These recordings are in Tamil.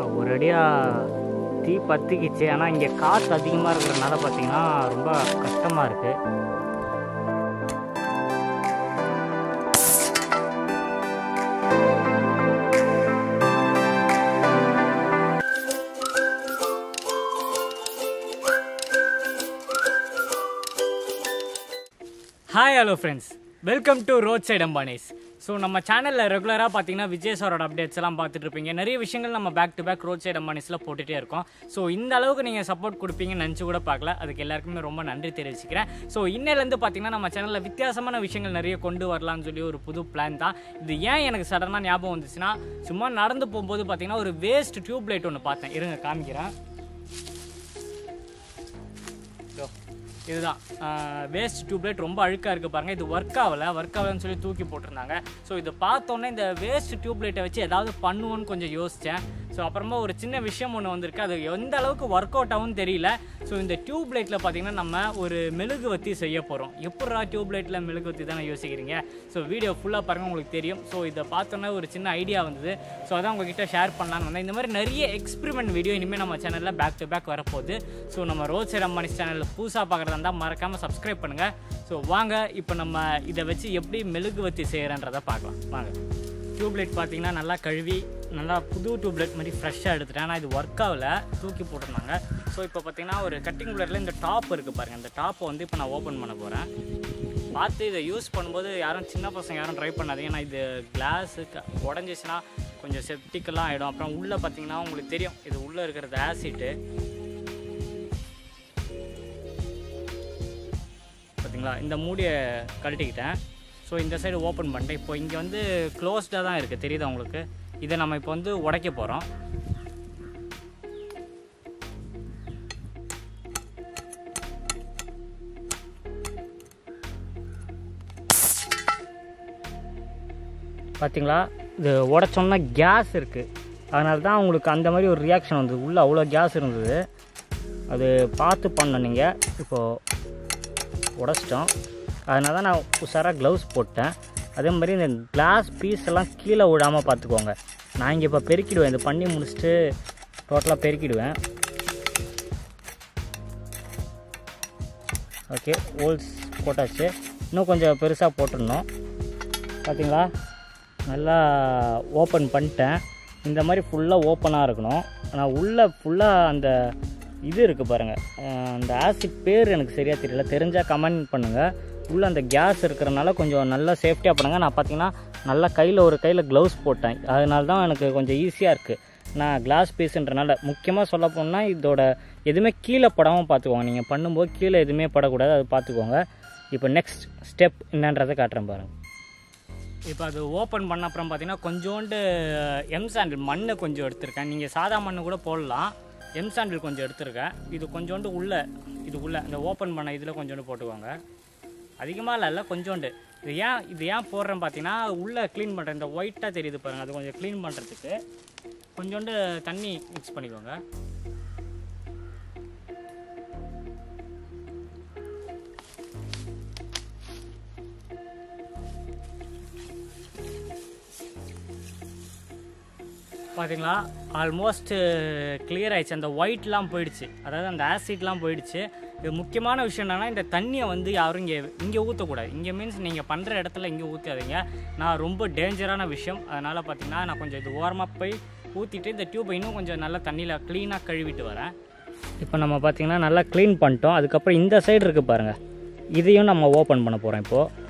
ஒரு அடியாக தீ பற்றிக்கிச்சு ஆனால் இங்கே காற்று அதிகமாக இருக்கிறதுனால பார்த்தீங்கன்னா ரொம்ப கஷ்டமாக இருக்குது hi hello friends welcome to road side Ambanis so நம்ம சேனலில் ரெகுலராக பார்த்தீங்கன்னா விஜய் சாரோட அப்டேட்ஸ் எல்லாம் பார்த்துட்டு இருப்பீங்க நிறைய விஷயங்கள் நம்ம back to back road side அம்பானிஸில் போட்டுகிட்டே இருக்கோம் ஸோ இந்த அளவுக்கு நீங்கள் சப்போர்ட் கொடுப்பீங்கன்னு நினச்சி கூட பார்க்கல அதுக்கு எல்லாருக்குமே ரொம்ப நன்றி தெரிவிச்சுக்கிறேன் ஸோ இன்னையிலேருந்து பார்த்தீங்கன்னா நம்ம சேனலில் வித்தியாசமான விஷயங்கள் நிறைய கொண்டு வரலாம்னு சொல்லி ஒரு புது பிளான் தான் இது ஏன் எனக்கு சடனாக ஞாபகம் வந்துச்சுன்னா சும்மா நடந்து போகும்போது பார்த்தீங்கன்னா ஒரு வேஸ்ட் டியூப் லைட் ஒன்று பார்த்தேன் இருங்க காமிக்கிறேன் இதோ, இதுதான் வேஸ்ட் டியூப்லைட் ரொம்ப அழுக்காக இருக்குது பாருங்கள் இது ஒர்க் ஆகலை ஒர்க் ஆகலைன்னு சொல்லி தூக்கி போட்டிருந்தாங்க ஸோ இதை பார்த்தோன்னே இந்த வேஸ்ட் டியூப்லைட்டை வச்சு ஏதாவது பண்ணுவோன்னு கொஞ்சம் யோசித்தேன் ஸோ அப்புறமா ஒரு சின்ன விஷயம் ஒன்று வந்திருக்கு அது எந்த அளவுக்கு ஒர்க் அவுட் ஆகும்னு தெரியல ஸோ இந்த டியூப்லைட்டில் பார்த்தீங்கன்னா நம்ம ஒரு மெழுகுவத்தி செய்ய போகிறோம் எப்படா டியூப்லைட்டில் மெழுகுவத்தி தானே யோசிக்கிறீங்க ஸோ வீடியோ ஃபுல்லாக பாருங்கள் உங்களுக்கு தெரியும் ஸோ இதை பார்த்தோன்னே ஒரு சின்ன ஐடியா வந்தது ஸோ அதான் உங்ககிட்ட ஷேர் பண்ணலான்னு வந்தேன் இந்த மாதிரி நிறைய எக்ஸ்பெரிமெண்ட் வீடியோ இனிமேல் நம்ம சேனலில் பேக் டு பேக் வரப்போகுது ஸோ நம்ம ரோட் சைட் அம்மானிஸ் சேனலில் புதுசாக பார்க்குறதா இருந்தால் மறக்காமல் சப்ஸ்கிரைப் பண்ணுங்கள் ஸோ வாங்க இப்போ நம்ம இதை வச்சு எப்படி மெழுகுவத்தி செய்கிறன்றதை பார்க்கலாம் வாங்க டியூப்லைட் பார்த்தீங்கன்னா நல்லா கழுவி நல்லா புது டியூப்லைட் மாதிரி ஃப்ரெஷ்ஷாக எடுத்துட்டேன் ஆனால் இது ஒர்க் ஆகல தூக்கி போட்டிருந்தாங்க ஸோ இப்போ பார்த்தீங்கன்னா ஒரு கட்டிங் பிளேட்டில் இந்த டாப் இருக்குது பாருங்கள் இந்த டாப்பை வந்து இப்போ நான் ஓப்பன் பண்ண போகிறேன் பார்த்து இதை யூஸ் பண்ணும்போது யாரும் சின்ன பசங்க யாரும் ட்ரை பண்ணாதீங்க ஏன்னா இது கிளாஸு உடஞ்சிச்சுன்னா கொஞ்சம் செப்டிக்கெல்லாம் ஆகிடும் அப்புறம் உள்ளே பார்த்தீங்கன்னா உங்களுக்கு தெரியும் இது உள்ளே இருக்கிறது ஆசிட்டு பார்த்தீங்களா இந்த மூடியை கழட்டிக்கிட்டேன் ஸோ இந்த சைடு ஓப்பன் பண்ணிட்டேன் இப்போ இங்கே வந்து க்ளோஸ்டாக தான் இருக்குது தெரியுதா உங்களுக்கு இதை நம்ம இப்போ வந்து உடைக்க போகிறோம் பார்த்தீங்களா இது உடச்சோன்னா கேஸ் இருக்குது அதனால தான் உங்களுக்கு அந்த மாதிரி ஒரு ரியாக்ஷன் வந்தது உள்ளே அவ்வளோ கேஸ் இருந்தது அது பார்த்து பண்ண நீங்கள் இப்போது உடச்சிட்டோம் அதனால தான் நான் உஷாராக க்ளவுஸ் போட்டேன் அதே மாதிரி இந்த கிளாஸ் பீஸ் எல்லாம் கீழே விடாமல் பார்த்துக்கோங்க நான் இங்கே இப்போ பெருக்கிடுவேன் இது பண்ணி முடிச்சுட்டு டோட்டலாக பெருக்கிடுவேன் ஓகே ஹோல்ஸ் போட்டாச்சு இன்னும் கொஞ்சம் பெருசாக போட்டுடணும் பார்த்தீங்களா நல்லா ஓப்பன் பண்ணிட்டேன் இந்த மாதிரி ஃபுல்லாக ஓப்பனாக இருக்கணும் ஆனால் உள்ளே ஃபுல்லாக அந்த இது இருக்குது பாருங்கள் அஹ் அந்த ஆசிட் பேர் எனக்கு சரியாக தெரியல தெரிஞ்சால் கமெண்ட் பண்ணுங்கள் உள்ளே அந்த கேஸ் இருக்கிறனால கொஞ்சம் நல்லா சேஃப்டியாக பண்ணுங்கள் நான் பார்த்தீங்கன்னா நல்லா கையில் ஒரு கையில் க்ளவுஸ் போட்டேன் அதனால தான் எனக்கு கொஞ்சம் ஈஸியாக இருக்குது நான் கிளாஸ் பீஸுன்றனால முக்கியமாக சொல்ல போனால் இதோட எதுவுமே கீழே படாமல் பார்த்துக்கோங்க நீங்கள் பண்ணும்போது கீழே எதுவுமே படக்கூடாது அது பார்த்துக்கோங்க இப்போ நெக்ஸ்ட் ஸ்டெப் என்னன்றதை காட்டுறேன் பாருங்கள் இப்போ அது ஓப்பன் பண்ண அப்புறம் பார்த்தீங்கன்னா கொஞ்சோண்டு எம் சாண்டில் மண் கொஞ்சம் எடுத்திருக்கேன் நீங்கள் சாதா மண் கூட போடலாம் எம் சாண்டில் கொஞ்சம் எடுத்திருக்கேன் இது கொஞ்சோண்டு உள்ளே இது உள்ளே இந்த ஓப்பன் பண்ண இதில் கொஞ்சோண்டு போட்டுக்கோங்க அதிகமாக இல்லை இல்லை கொஞ்சோண்டு இது ஏன் இது ஏன் போடுறேன் பார்த்தீங்கன்னா உள்ளே க்ளீன் பண்ணுறேன் இந்த ஒயிட்டாக தெரியுது பாருங்கள் அது கொஞ்சம் க்ளீன் பண்ணுறதுக்கு கொஞ்சோண்டு தண்ணி மிக்ஸ் பண்ணிக்கோங்க பார்த்தீங்களா ஆல்மோஸ்ட் கிளியர் ஆயிடுச்சு அந்த ஒயிட்லாம் போயிடுச்சு அதாவது அந்த ஆசிட்லாம் போயிடுச்சு இது முக்கியமான விஷயம் என்னென்னா இந்த தண்ணியை வந்து யாரும் இங்கே இங்கே ஊற்றக்கூடாது இங்கே மீன்ஸ் நீங்கள் பண்ணுற இடத்துல இங்கே ஊற்றாதீங்க நான் ரொம்ப டேஞ்சரான விஷயம் அதனால் பார்த்தீங்கன்னா நான் கொஞ்சம் இது ஓரமாக போய் ஊற்றிட்டு இந்த டியூப்பை இன்னும் கொஞ்சம் நல்லா தண்ணியில் க்ளீனாக கழுவிட்டு வரேன் இப்போ நம்ம பார்த்தீங்கன்னா நல்லா க்ளீன் பண்ணிட்டோம் அதுக்கப்புறம் இந்த சைடு இருக்குது பாருங்கள் இதையும் நம்ம ஓப்பன் பண்ண போகிறோம் இப்போது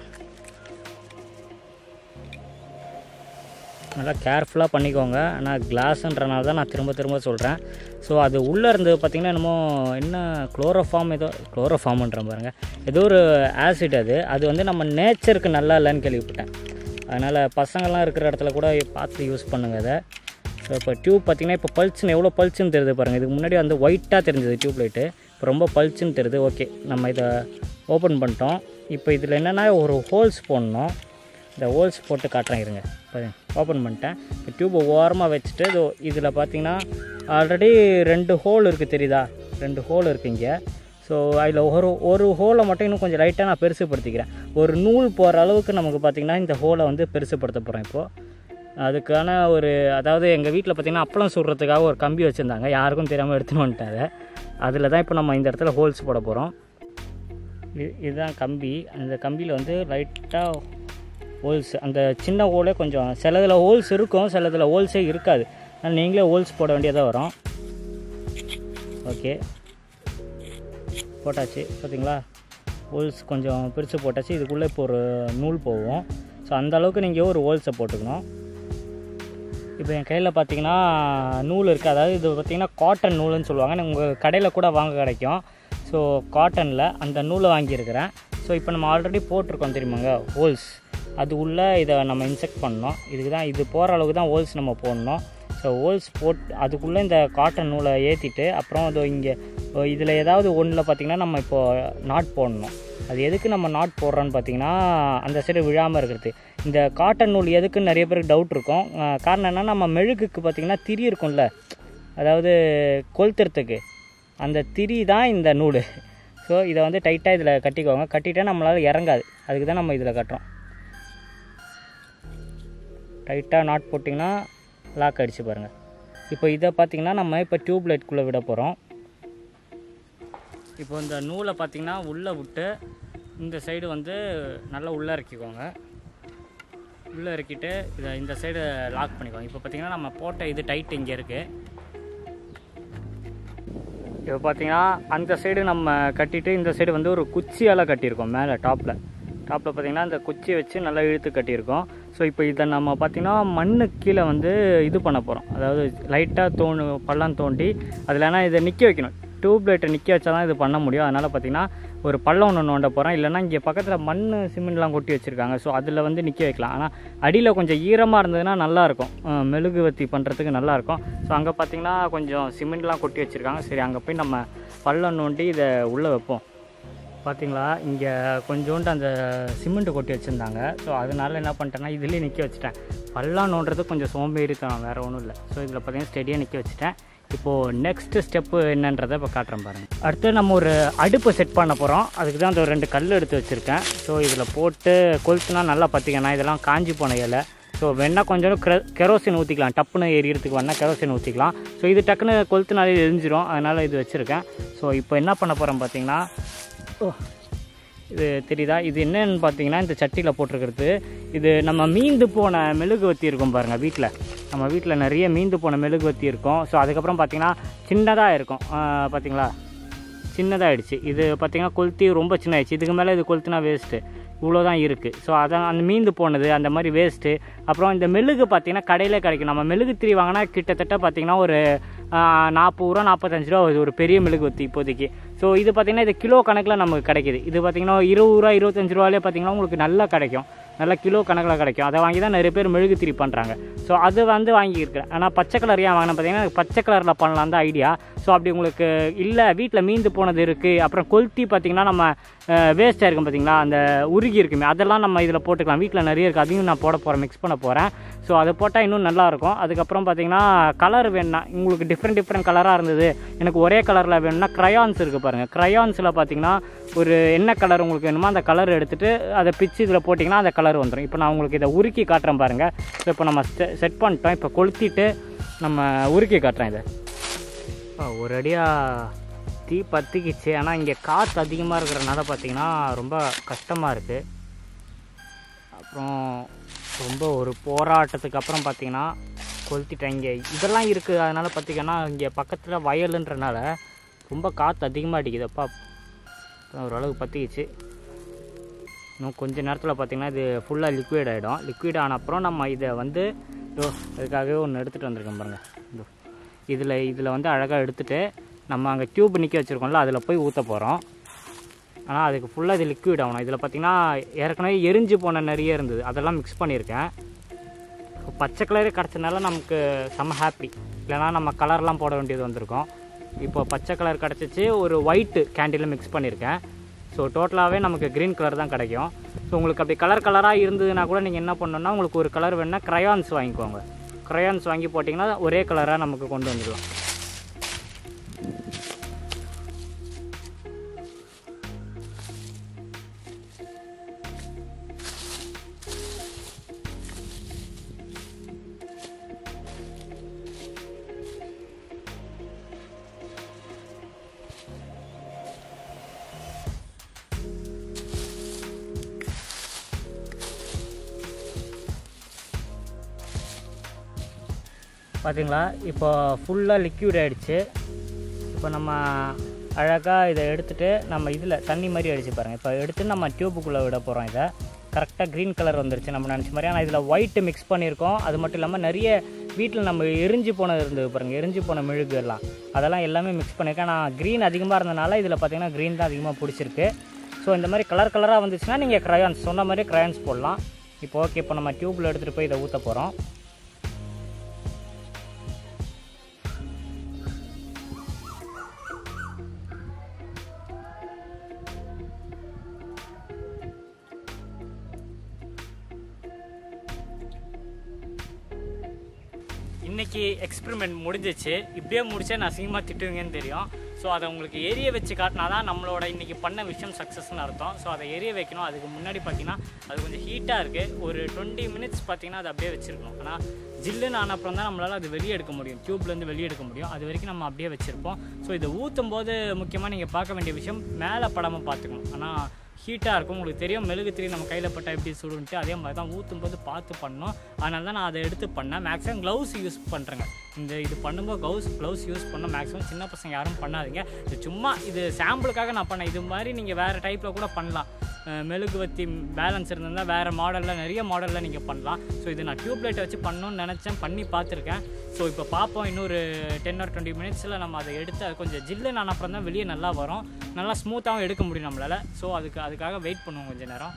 நல்லா கேர்ஃபுல்லாக பண்ணிக்கோங்க ஆனால் கிளாஸுன்றனால தான் நான் திரும்ப திரும்ப சொல்கிறேன் ஸோ அது உள்ளே இருந்து பார்த்திங்கன்னா என்னமோ என்ன குளோரோஃபார்ம் ஏதோ குளோரோஃபார்ம்ன்ற பாருங்கள் ஏதோ ஒரு ஆசிட் அது அது வந்து நம்ம நேச்சருக்கு நல்லா இல்லைன்னு கேள்விப்பட்டேன் அதனால் பசங்கள்லாம் இருக்கிற இடத்துல கூட பார்த்து யூஸ் பண்ணுங்கள் அதை ஸோ இப்போ டியூப் பார்த்திங்கன்னா இப்போ பல்ச்சுன்னு எவ்வளோ பல்ச்சுன்னு தெரியுது பாருங்கள் இதுக்கு முன்னாடி வந்து ஒயிட்டாக தெரிஞ்சது டியூப் லைட்டு இப்போ ரொம்ப பல்ச்சுன்னு தெரியுது ஓகே நம்ம இதை ஓப்பன் பண்ணிட்டோம் இப்போ இதில் என்னென்னா ஒரு ஹோல்ஸ் போடணும் இந்த ஹோல்ஸ் போட்டு காட்டுறேன் இருங்க ஓப்பன் பண்ணிட்டேன் இப்போ டியூப்பை ஓரமாக வச்சுட்டு இது இதில் பார்த்தீங்கன்னா ஆல்ரெடி ரெண்டு ஹோல் இருக்குது தெரியுதா ரெண்டு ஹோல் இருக்குது இங்கே ஸோ அதில் ஒரு ஒரு ஹோலை மட்டும் இன்னும் கொஞ்சம் லைட்டாக நான் பெருசுப்படுத்திக்கிறேன் ஒரு நூல் போகிற அளவுக்கு நமக்கு பார்த்திங்கன்னா இந்த ஹோலை வந்து பெருசுப்படுத்த போகிறேன் இப்போது அதுக்கான ஒரு அதாவது எங்கள் வீட்டில் பார்த்திங்கன்னா அப்பளம் சுடுறதுக்காக ஒரு கம்பி வச்சுருந்தாங்க யாருக்கும் தெரியாமல் எடுத்துன்னு வந்துட்டேன் அதை அதில் தான் இப்போ நம்ம இந்த இடத்துல ஹோல்ஸ் போட போகிறோம் இது இதுதான் கம்பி அந்த கம்பியில் வந்து லைட்டாக ஹோல்ஸ் அந்த சின்ன ஹோலே கொஞ்சம் சிலதில் ஹோல்ஸ் இருக்கும் சிலதில் ஹோல்ஸே இருக்காது அதனால் நீங்களே ஹோல்ஸ் போட வேண்டியதாக வரும் ஓகே போட்டாச்சு பார்த்தீங்களா ஹோல்ஸ் கொஞ்சம் பிரித்து போட்டாச்சு இதுக்குள்ளே இப்போ ஒரு நூல் போகும் ஸோ அந்த அளவுக்கு நீங்கள் ஒரு ஹோல்ஸை போட்டுக்கணும் இப்போ என் கையில் பார்த்தீங்கன்னா நூல் இருக்குது அதாவது இது பார்த்தீங்கன்னா காட்டன் நூலுன்னு சொல்லுவாங்க உங்கள் கடையில் கூட வாங்க கிடைக்கும் ஸோ காட்டனில் அந்த நூலை வாங்கியிருக்கிறேன் ஸோ இப்போ நம்ம ஆல்ரெடி போட்டிருக்கோம் தெரியுமாங்க ஹோல்ஸ் அது உள்ளே இதை நம்ம இன்செக்ட் பண்ணணும் இதுக்கு தான் இது போகிற அளவுக்கு தான் ஹோல்ஸ் நம்ம போடணும் ஸோ ஹோல்ஸ் போட் அதுக்குள்ளே இந்த காட்டன் நூலை ஏற்றிட்டு அப்புறம் அது இங்கே இதில் ஏதாவது ஒன்றில் பார்த்திங்கன்னா நம்ம இப்போது நாட் போடணும் அது எதுக்கு நம்ம நாட் போடுறோன்னு பார்த்தீங்கன்னா அந்த சைடு விழாமல் இருக்கிறது இந்த காட்டன் நூல் எதுக்குன்னு நிறைய பேருக்கு டவுட் இருக்கும் அஹ் காரணம் என்னன்னா நம்ம மெழுகுக்கு பார்த்திங்கன்னா திரி இருக்கும்ல அதாவது கொளுத்துறதுக்கு அந்த திரி தான் இந்த நூல் ஸோ இதை வந்து டைட்டாக இதில் கட்டிக்கோங்க கட்டிட்டா நம்மளால் இறங்காது அதுக்கு தான் நம்ம இதில் கட்டுறோம் டைட்டாக நாட் போட்டிங்கன்னா லாக் அடிச்சு பாருங்கள் இப்போ இதை பார்த்திங்கன்னா நம்ம இப்போ டியூப் லைட்குள்ளே விட போகிறோம் இப்போ இந்த நூலை பார்த்திங்கன்னா உள்ளே விட்டு இந்த சைடு வந்து நல்லா உள்ளே இறக்கிக்கோங்க உள்ளே இறக்கிட்டு இதை இந்த சைடு லாக் பண்ணிக்கோங்க இப்போ பார்த்திங்கன்னா நம்ம போட்ட இது டைட் இங்கே இருக்குது இப்போ பார்த்தீங்கன்னா அந்த சைடு நம்ம கட்டிட்டு இந்த சைடு வந்து ஒரு குச்சியால் கட்டியிருக்கோம் மேலே டாப்பில் டாப்பில் பார்த்தீங்கன்னா அந்த குச்சியை வச்சு நல்லா இழுத்து கட்டியிருக்கோம் ஸோ இப்போ இதை நம்ம பார்த்தீங்கன்னா மண்ணு கீழே வந்து இது பண்ண போகிறோம் அதாவது லைட்டாக தோணு பள்ளம் தோண்டி அதில் இதை நிற்க வைக்கணும் டியூப் லைட்டை நிற்க வச்சா தான் இது பண்ண முடியும் அதனால் பார்த்தீங்கன்னா ஒரு பள்ளம் ஒன்று நோண்ட போகிறோம் இல்லைன்னா இங்கே பக்கத்தில் மண் சிமெண்ட்லாம் கொட்டி வச்சுருக்காங்க ஸோ அதில் வந்து நிற்க வைக்கலாம் ஆனால் அடியில் கொஞ்சம் ஈரமாக இருந்ததுன்னா நல்லாயிருக்கும் மெழுகுவத்தி பண்ணுறதுக்கு நல்லாயிருக்கும் ஸோ அங்கே பார்த்தீங்கன்னா கொஞ்சம் சிமெண்ட்லாம் கொட்டி வச்சுருக்காங்க சரி அங்கே போய் நம்ம பள்ளம் நோண்டி இதை உள்ளே வைப்போம் பார்த்தீங்களா இங்கே கொஞ்சோண்டு அந்த சிமெண்ட்டு கொட்டி வச்சுருந்தாங்க ஸோ அதனால என்ன பண்ணிட்டேன்னா இதுலேயே நிற்க வச்சுட்டேன் பள்ளம் நோண்டுறது கொஞ்சம் சோம்பேறித்தனம் வேறு ஒன்றும் இல்லை ஸோ இதில் பார்த்தீங்கன்னா ஸ்டெடியாக நிற்க வச்சுட்டேன் இப்போது நெக்ஸ்ட் ஸ்டெப்பு என்னன்றதை இப்போ காட்டுறேன் பாருங்கள் அடுத்து நம்ம ஒரு அடுப்பு செட் பண்ண போகிறோம் அதுக்கு தான் அந்த ஒரு ரெண்டு கல் எடுத்து வச்சுருக்கேன் ஸோ இதில் போட்டு கொளுத்துனா நல்லா பார்த்திங்கன்னா இதெல்லாம் காஞ்சி போன இலை ஸோ வேணா கொஞ்சம் கெரோசின் ஊற்றிக்கலாம் டப்புன்னு எரியறதுக்கு வேணால் கெரோசின் ஊற்றிக்கலாம் ஸோ இது டக்குன்னு கொளுத்துனாலே எரிஞ்சிரும் அதனால் இது வச்சுருக்கேன் ஸோ இப்போ என்ன பண்ண போகிறோம் பார்த்தீங்கன்னா ஓ இது தெரியுதா இது என்னன்னு பார்த்தீங்கன்னா இந்த சட்டியில் போட்டிருக்கிறது இது நம்ம மீந்து போன மெழுகுவத்தி இருக்கும் பாருங்கள் வீட்டில் நம்ம வீட்டில் நிறைய மீந்து போன மெழுகுவத்தி இருக்கும் ஸோ அதுக்கப்புறம் பார்த்தீங்கன்னா சின்னதாக இருக்கும் ஆஹ் பார்த்தீங்களா சின்னதாகிடுச்சு இது பார்த்தீங்கன்னா கொளுத்தி ரொம்ப சின்ன ஆயிடுச்சு இதுக்கு மேலே இது கொளுத்துனா வேஸ்ட்டு இவ்வளோ தான் இருக்குது ஸோ அதான் அந்த மீந்து போனது அந்த மாதிரி வேஸ்ட்டு அப்புறம் இந்த மெழுகு பார்த்தீங்கன்னா கடையிலே கிடைக்கும் நம்ம மெழுகு திரி வாங்கினா கிட்டத்தட்ட பார்த்தீங்கன்னா ஒரு நாற்பது ரூபா நாற்பத்தஞ்சு ரூபா வருது ஒரு பெரிய மெழுகுவத்தி இப்போதைக்கு ஸோ இது பார்த்தீங்கன்னா இது கிலோ கணக்கில் நமக்கு கிடைக்குது இது பார்த்தீங்கன்னா இருபது ரூபா இருபத்தஞ்சு ரூபாலே பார்த்தீங்கன்னா உங்களுக்கு நல்லா கிடைக்கும் நல்லா கிலோ கணக்கில் கிடைக்கும் அதை வாங்கி தான் நிறைய பேர் மெழுகு திரி பண்ணுறாங்க ஸோ அது வந்து வாங்கியிருக்கிறேன் ஆனால் பச்சை கலர் ஏன் வாங்கினேன் பார்த்தீங்கன்னா எனக்கு பச்சை கலரில் பண்ணலாம் தான் ஐடியா ஸோ அப்படி உங்களுக்கு இல்லை வீட்டில் மீந்து போனது இருக்குது அப்புறம் கொளுத்தி பார்த்தீங்கன்னா நம்ம வேஸ்ட்டாக இருக்கும் பார்த்தீங்களா அந்த உருகி இருக்குமே அதெல்லாம் நம்ம இதில் போட்டுக்கலாம் வீட்டில் நிறைய இருக்குது அதையும் நான் போட போகிறேன் மிக்ஸ் பண்ண போகிறேன் ஸோ அதை போட்டால் இன்னும் நல்லாயிருக்கும் அதுக்கப்புறம் பார்த்தீங்கன்னா கலர் வேணும்னா உங்களுக்கு டிஃப்ரெண்ட் டிஃப்ரெண்ட் கலராக இருந்தது எனக்கு ஒரே கலரில் வேணும்னா க்ரையான்ஸ் இருக்குது பாருங்கள் க்ரையான்ஸில் பார்த்தீங்கன்னா ஒரு என்ன கலர் உங்களுக்கு வேணுமோ அந்த கலர் எடுத்துகிட்டு அதை பிச்சு இதில் போட்டிங்கன்னா அந்த கலர் வந்துடும் இப்போ நான் உங்களுக்கு இதை உருக்கி காட்டுறேன் பாருங்கள் ஸோ இப்போ நம்ம செட் பண்ணிட்டோம் இப்போ கொளுத்திட்டு நம்ம உருக்கி காட்டுறேன் இதை அப்பா, ஒரு அடியாக தீ பற்றிக்கிச்சு ஆனால் இங்கே காற்று அதிகமாக இருக்கிறனால பார்த்தீங்கன்னா ரொம்ப கஷ்டமாக இருக்குது அப்புறம் ரொம்ப ஒரு போராட்டத்துக்கு அப்புறம் பார்த்தீங்கன்னா கொளுத்திட்டேன் இங்கே இதெல்லாம் இருக்குது அதனால் பார்த்தீங்கன்னா இங்கே பக்கத்தில் வயலுன்றனால ரொம்ப காற்று அதிகமாக அடிக்குதுப்பா ஓரளவு பற்றிக்கிச்சு இன்னும் கொஞ்ச நேரத்தில் பார்த்தீங்கன்னா இது ஃபுல்லாக லிக்விட் ஆகிடும் லிக்விட் ஆன அப்புறம் நம்ம இதை வந்து இதோ அதுக்காகவே ஒன்று எடுத்துகிட்டு வந்திருக்கேன் பாருங்கள் இதோ இதில் இதில் வந்து அழகாக எடுத்துகிட்டு நம்ம அங்கே டியூப் நிற்க வச்சுருக்கோம்ல அதில் போய் ஊற்ற போகிறோம் ஆனால் அதுக்கு ஃபுல்லாக இது லிக்விட் ஆகணும் இதில் பார்த்தீங்கன்னா ஏற்கனவே எரிஞ்சு போன நிறைய இருந்தது அதெல்லாம் மிக்ஸ் பண்ணியிருக்கேன் இப்போ பச்சை கலரே கிடச்சதுனால நமக்கு செம்ம ஹாப்பி இல்லைனா நம்ம கலர்லாம் போட வேண்டியது வந்திருக்கும் இப்போ பச்சை கலர் கிடச்சிச்சு ஒரு ஒயிட்டு கேண்டிலில் மிக்ஸ் பண்ணியிருக்கேன் ஸோ டோட்டலாகவே நமக்கு க்ரீன் கலர் தான் கிடைக்கும் ஸோ உங்களுக்கு அப்படி கலர் கலராக இருந்ததுன்னா கூட நீங்கள் என்ன பண்ணணும்னா உங்களுக்கு ஒரு கலர் வேணுன்னா க்ரையான்ஸ் வாங்கிக்கோங்க க்ரையான்ஸ் வாங்கி போட்டிங்கன்னா ஒரே கலராக நமக்கு கொண்டு வந்துடலாம் பார்த்தீங்களா இப்போ ஃபுல்லாக லிக்யூட் ஆகிடுச்சு இப்போ நம்ம அழகாக இதை எடுத்துகிட்டு நம்ம இதில் தண்ணி மாதிரி அடிச்சு பாருங்கள் இப்போ எடுத்து நம்ம டியூப்புக்குள்ளே விட போகிறோம் இதை கரெக்டாக க்ரீன் கலர் வந்துருச்சு நம்ம நினச்ச மாதிரி ஆனால் இதில் ஒயிட்டு மிக்ஸ் பண்ணியிருக்கோம் அது மட்டும் இல்லாமல் நிறைய வீட்டில் நம்ம எரிஞ்சு போனது இருந்தது பாருங்கள் எரிஞ்சு போன மெழுகு எல்லாம் அதெல்லாம் எல்லாமே மிக்ஸ் பண்ணியிருக்கேன் ஆனால் க்ரீன் அதிகமாக இருந்தனால இதில் பார்த்தீங்கன்னா க்ரீன் தான் அதிகமாக பிடிச்சிருக்கு ஸோ இந்த மாதிரி கலர் கலராக வந்துச்சுன்னா நீங்கள் க்ரையான்ஸ் சொன்ன மாதிரி க்ரையான்ஸ் போடலாம் இப்போ ஓகே இப்போ நம்ம டியூப்பில் எடுத்துகிட்டு போய் இதை ஊற்ற போகிறோம் இன்னைக்கு எக்ஸ்பெரிமெண்ட் முடிஞ்சிச்சு இப்படியே முடிச்சா நான் அசிங்கமாக திட்டுவீங்கன்னு தெரியும் ஸோ அதை உங்களுக்கு எரிய வச்சு காட்டினா தான் நம்மளோட இன்னைக்கு பண்ண விஷயம் சக்ஸஸ்னு அர்த்தம் ஸோ அதை எரிய வைக்கணும் அதுக்கு முன்னாடி பார்த்தீங்கன்னா அது கொஞ்சம் ஹீட்டாக இருக்குது ஒரு டுவெண்ட்டி மினிட்ஸ் பார்த்தீங்கன்னா அது அப்படியே வச்சிருக்கணும் ஆனால் ஜில்லுன்னு ஆன அப்புறம் தான் நம்மளால் அது வெளியே எடுக்க முடியும் டியூப்லேருந்து வெளியே எடுக்க முடியும் அது வரைக்கும் நம்ம அப்படியே வச்சுருப்போம் ஸோ இதை ஊற்றும் போது முக்கியமாக நீங்கள் பார்க்க வேண்டிய விஷயம் மேலே படாமல் பார்த்துக்கணும் ஆனால் ஹீட்டாக இருக்கும் உங்களுக்கு தெரியும் மெழுகு திரி நம்ம கையில் பட்டால் எப்படி சுடுன்ட்டு அதே மாதிரி தான் ஊற்றும் போது பார்த்து பண்ணோம் அதனால தான் நான் அதை எடுத்து பண்ணேன் மேக்ஸிமம் க்ளவுஸ் யூஸ் பண்ணுறேங்க இந்த இது பண்ணும்போது க்ளவுஸ் க்ளவுஸ் யூஸ் பண்ண மேக்ஸிமம் சின்ன பசங்க யாரும் பண்ணாதீங்க இது சும்மா இது சாம்பிளுக்காக நான் பண்ணேன் இது மாதிரி நீங்கள் வேறு டைப்பில் கூட பண்ணலாம் அஹ் மெழுகுவத்தி பேலன்ஸ் இருந்திருந்தால் வேறு மாடலில் நிறைய மாடலில் நீங்கள் பண்ணலாம் ஸோ இது நான் டியூப் லைட் வச்சு பண்ணணும்னு நினச்சேன் பண்ணி பார்த்துருக்கேன் ஸோ இப்போ பார்ப்போம் இன்னொரு டென் ஆர் டுவெண்ட்டி மினிட்ஸில் நம்ம அதை எடுத்து அது கொஞ்சம் ஜில்லுன்னு ஆன அப்புறம் தான் வெளியே நல்லா வரும் நல்லா ஸ்மூத்தாகவும் எடுக்க முடியும் நம்மளால் ஸோ அதுக்கு அதுக்காக வெயிட் பண்ணுவோம் கொஞ்சம் நேரம்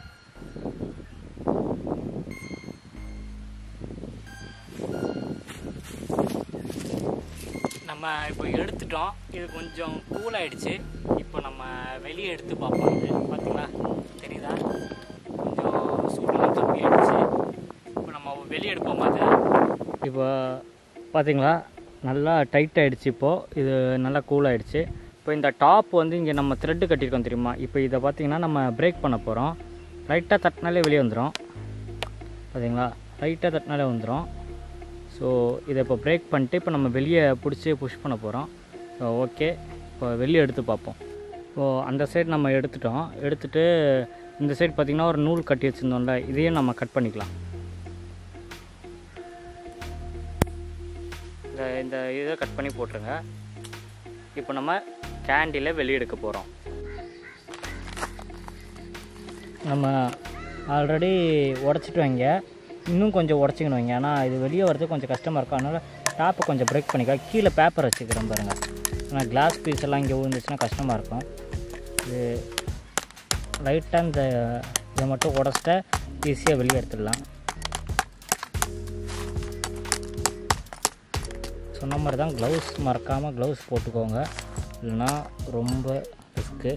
நம்ம இப்போ எடுத்துட்டோம் இது கொஞ்சம் கூல் ஆயிடுச்சு இப்போ நம்ம வெளியே எடுத்து பார்ப்போம் இது பார்த்தீங்களா தெரியுதா கொஞ்சம் சூடெல்லாம் கம்மியாயிடுச்சு இப்போ நம்ம வெளியே எடுப்போம் அது இப்போ பார்த்தீங்களா நல்லா டைட் ஆயிடுச்சு இப்போது இது நல்லா கூல் ஆயிடுச்சு இப்போ இந்த டாப் வந்து இங்கே நம்ம த்ரெட்டு கட்டியிருக்கோம் தெரியுமா இப்போ இதை பார்த்தீங்கன்னா நம்ம பிரேக் பண்ண போகிறோம் லைட்டாக தட்டினாலே வெளியே வந்துடும் பார்த்தீங்களா லைட்டாக தட்டினாலே வந்துடும் ஸோ இதை இப்போ பிரேக் பண்ணிட்டு இப்போ நம்ம வெளியே பிடிச்சி புஷ் பண்ண போகிறோம் ஸோ ஓகே இப்போ வெளியே எடுத்து பார்ப்போம் ஸோ அந்த சைடு நம்ம எடுத்துட்டோம் எடுத்துட்டு இந்த சைடு பார்த்திங்கன்னா ஒரு நூல் கட்டி வச்சுருந்தோம்ல இதையும் நம்ம கட் பண்ணிக்கலாம் இந்த இந்த இதை கட் பண்ணி போட்டுருங்க இப்போ நம்ம கேண்டிலை வெளியே எடுக்க போகிறோம் நம்ம ஆல்ரெடி உடச்சிட்டு வைங்க இன்னும் கொஞ்சம் உடச்சிக்கணும் வைங்க ஆனால் இது வெளியே வரதுக்கு கொஞ்சம் கஷ்டமாக இருக்கும் அதனால் டாப்பை கொஞ்சம் பிரேக் பண்ணிக்க கீழே பேப்பர் வச்சுக்கிறேன் பாருங்கள் ஆனால் கிளாஸ் பீஸ் எல்லாம் இங்கே விழுந்துச்சுன்னா கஷ்டமாக இருக்கும் இது லைட்டாக இந்த இதை மட்டும் உடச்சிட்டா ஈஸியாக வெளியே எடுத்துடலாம் சொன்ன மாதிரி தான் க்ளவுஸ் மறக்காமல் க்ளவுஸ் போட்டுக்கோங்க இல்லைன்னா ரொம்ப ரிஸ்க்கு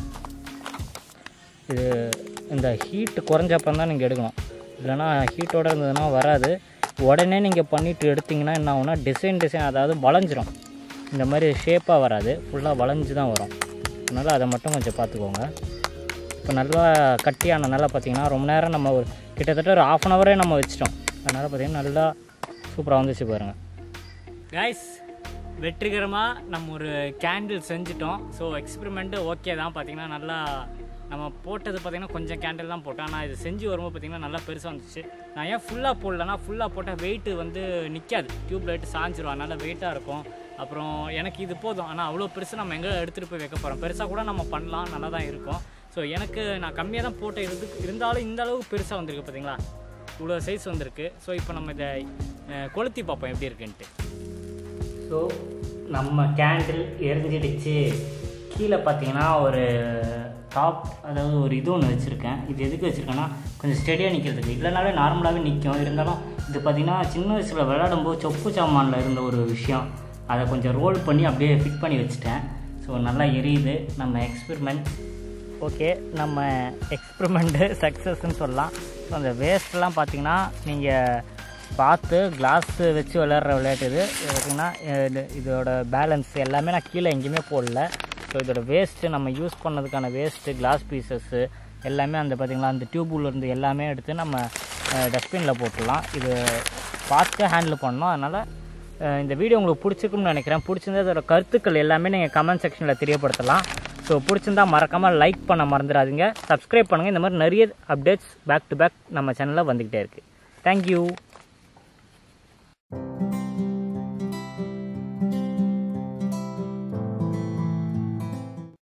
இது இந்த ஹீட்டு குறைஞ்சப்பறம் தான் நீங்கள் எடுக்கணும் இல்லைன்னா ஹீட்டோட இருந்ததுன்னா வராது உடனே நீங்கள் பண்ணிவிட்டு எடுத்திங்கன்னா என்ன ஆகும்னா டிசைன் டிசைன் அதாவது வளைஞ்சிரும் இந்த மாதிரி ஷேப்பாக வராது ஃபுல்லாக வளைஞ்சு தான் வரும் அதனால் அதை மட்டும் கொஞ்சம் பார்த்துக்கோங்க இப்போ நல்லா கட்டியானனால பார்த்தீங்கன்னா ரொம்ப நேரம் நம்ம ஒரு கிட்டத்தட்ட ஒரு ஆஃப் அன் ஹவரே நம்ம வச்சிட்டோம் அதனால் பார்த்தீங்கன்னா நல்லா சூப்பராக வந்துச்சு பாருங்கள் கைஸ் வெற்றிகரமாக நம்ம ஒரு கேண்டில் செஞ்சுட்டோம் ஸோ எக்ஸ்பெரிமெண்ட்டு ஓகே தான் பார்த்தீங்கன்னா நல்லா நம்ம போட்டது பார்த்தீங்கன்னா கொஞ்சம் கேண்டில் தான் போட்டோம் ஆனால் இது செஞ்சு வரும்போது பார்த்தீங்கன்னா நல்லா பெருசாக வந்துச்சு நான் ஏன் ஃபுல்லாக போடலன்னா ஃபுல்லாக போட்டால் வெயிட்டு வந்து நிற்காது டியூப் லைட்டு சாஞ்சிரும் அதனால் வெயிட்டாக இருக்கும் அப்புறம் எனக்கு இது போதும் ஆனால் அவ்வளோ பெருசு நம்ம எங்கே எடுத்துகிட்டு போய் வைக்க போகிறோம் பெருசாக கூட நம்ம பண்ணலாம் நல்லா தான் இருக்கும் ஸோ எனக்கு நான் கம்மியாக தான் போட்ட இருந்து இருந்தாலும் இந்த அளவுக்கு பெருசாக வந்திருக்கு பார்த்தீங்களா இவ்வளோ சைஸ் வந்திருக்கு ஸோ இப்போ நம்ம இதை அஹ், கொளுத்தி பார்ப்போம் எப்படி இருக்குன்ட்டு ஸோ நம்ம கேண்டில் எரிஞ்சிடுச்சு கீழே பார்த்தீங்கன்னா ஒரு டாப் அதாவது ஒரு இது ஒன்று வச்சுருக்கேன் இது எதுக்கு வச்சுருக்கேன்னா கொஞ்சம் ஸ்டெடியாக நிற்கிறதுக்கு இல்லைனாலே நார்மலாகவே நிற்கும் இருந்தாலும் இது பார்த்திங்கன்னா சின்ன வயசில் விளையாடும்போது சொப்பு சாமானில் இருந்த ஒரு விஷயம் அதை கொஞ்சம் ரோல் பண்ணி அப்படியே ஃபிட் பண்ணி வச்சுட்டேன் ஸோ நல்லா எரியுது நம்ம எக்ஸ்பெரிமெண்ட் ஓகே நம்ம எக்ஸ்பெரிமெண்ட்டு சக்ஸஸ்ன்னு சொல்லலாம் ஸோ அந்த வேஸ்ட்லாம் பார்த்தீங்கன்னா நீங்கள் பார்த்து கிளாஸ் வச்சு விளையாடுற விளையாட்டு இது இது பார்த்தீங்கன்னா இது- இதோட பேலன்ஸ் எல்லாமே நான் கீழே எங்கேயுமே போடல ஸோ இதோட வேஸ்ட்டு நம்ம யூஸ் பண்ணதுக்கான வேஸ்ட்டு கிளாஸ் பீசஸ்ஸு எல்லாமே அந்த பார்த்திங்களா அந்த டியூப்ல இருந்து எல்லாமே எடுத்து நம்ம டஸ்ட்பினில் போட்டுடலாம் இது பார்த்து ஹேண்டில் பண்ணணும் அதனால் அஹ் இந்த வீடியோ உங்களுக்கு பிடிச்சிருக்கும்னு நினைக்கிறேன் பிடிச்சிருந்தா அதோட கருத்துக்கள் எல்லாமே நீங்கள் கமெண்ட் செக்ஷனில் தெரியப்படுத்தலாம் ஸோ பிடிச்சிருந்தா மறக்காமல் லைக் பண்ண மறந்துடாதீங்க சப்ஸ்கிரைப் பண்ணுங்கள் இந்த மாதிரி நிறைய அப்டேட்ஸ் பேக் டு பேக் நம்ம சேனலில் வந்துக்கிட்டே இருக்குது தேங்க்யூ